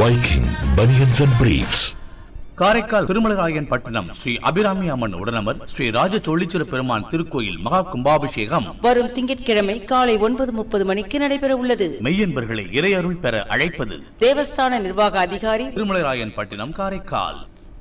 Viking Bunions and Briefs. Karaikal Thirumalarayan பட்டணம் ஸ்ரீ அபிராமி அம்மன் உடனமர் ஸ்ரீ ராஜ தொழிச்சிர பெருமான் திருக்கோயில் மகா கும்பாபிஷேகம் வரும் திங்கட்கிழமை காலை ஒன்பது முப்பது மணிக்கு நடைபெற உள்ளது மெய்யன்பர்களை இறையருள் பெற அழைப்பது தேவஸ்தான நிர்வாக அதிகாரி திருமலராயன் பட்டினம் காரைக்கால்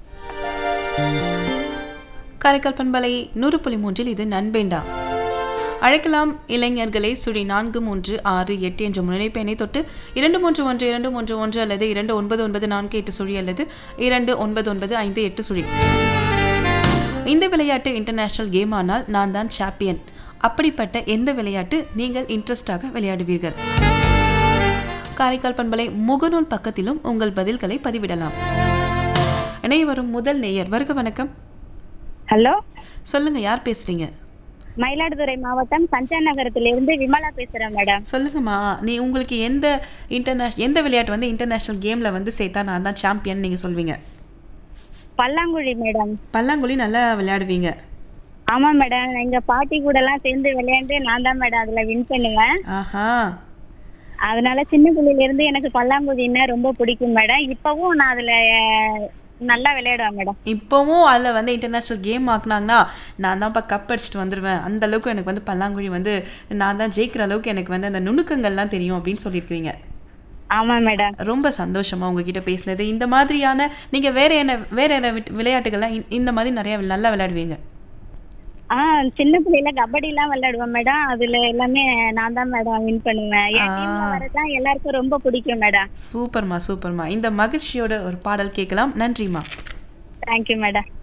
காரைக்கால் பண்பலை நூறு புள்ளி மூன்றில் இது நண்பேண்டா அழைக்கலாம் இளைஞர்களை சுழி நான்கு மூன்று ஆறு எட்டு என்ற முனைப்பெண்ணை தொட்டு இரண்டு மூன்று ஒன்று இரண்டு மூன்று ஒன்று அல்லது இரண்டு ஒன்பது ஒன்பது நான்கு எட்டு சுழி அல்லது இரண்டு ஒன்பது ஒன்பது ஐந்து எட்டு சுழி இந்த விளையாட்டு இன்டர்நேஷனல் கேம் ஆனால் நான் தான் சாம்பியன் அப்படிப்பட்ட எந்த விளையாட்டு நீங்கள் இன்ட்ரெஸ்டாக விளையாடுவீர்கள் காரைக்கால் பண்பலை முகநூல் பக்கத்திலும் உங்கள் பதில்களை பதிவிடலாம் இணைய வரும் முதல் நேயர் வருக வணக்கம் ஹலோ சொல்லுங்க யார் பேசுறீங்க மயிலாடுதுறை மாவட்டம் சஞ்சய் நகரத்திலிருந்து விமலா பேசுறேன் மேடம் சொல்லுங்கம்மா நீ உங்களுக்கு எந்த இன்டர்நேஷ் எந்த விளையாட்டு வந்து இன்டர்நேஷனல் கேம்ல வந்து சேர்த்தா நான் தான் சாம்பியன் நீங்க சொல்வீங்க பல்லாங்குழி மேடம் பல்லாங்குழி நல்லா விளையாடுவீங்க ஆமா மேடம் எங்க பாட்டி கூட எல்லாம் சேர்ந்து விளையாண்டு நான் தான் மேடம் அதுல வின் பண்ணுவேன் ஆஹா அதனால சின்ன பிள்ளையில இருந்து எனக்கு பல்லாங்குழின்னா ரொம்ப பிடிக்கும் மேடம் இப்பவும் நான் அதுல அஹ், நல்லா விளையாடுவேன் மேடம் இப்போவும் அதில் வந்து இன்டர்நேஷ்னல் கேம் ஆக்குனாங்கன்னா நான் தான்ப்பா கப் அடிச்சுட்டு வந்துடுவேன் அந்த அளவுக்கு எனக்கு வந்து பல்லாங்குழி வந்து நான் தான் ஜெயிக்கிற அளவுக்கு எனக்கு வந்து அந்த நுணுக்கங்கள்லாம் தெரியும் அப்படின்னு சொல்லியிருக்கிறீங்க ஆமா மேடம் ரொம்ப சந்தோஷமா உங்ககிட்ட பேசினது இந்த மாதிரியான நீங்க வேற என்ன வேற என்ன விட்- விளையாட்டுகள்லாம் இந்த- இந்த மாதிரி நிறைய நல்லா விளையாடுவீங்க ஆஹ் சின்ன பிள்ளையில கபடி எல்லாம் விளையாடுவேன் மேடம் அதுல எல்லாமே நான் தான் மேடம் வின் பண்ணுவேன் என் டீம்ல ஆ. வரதான் எல்லாருக்கும் ரொம்ப பிடிக்கும் மேடம் சூப்பர்மா சூப்பர்மா இந்த மகிழ்ச்சியோட ஒரு பாடல் கேட்கலாம் நன்றிம்மா தேங்க்யூ மேடம்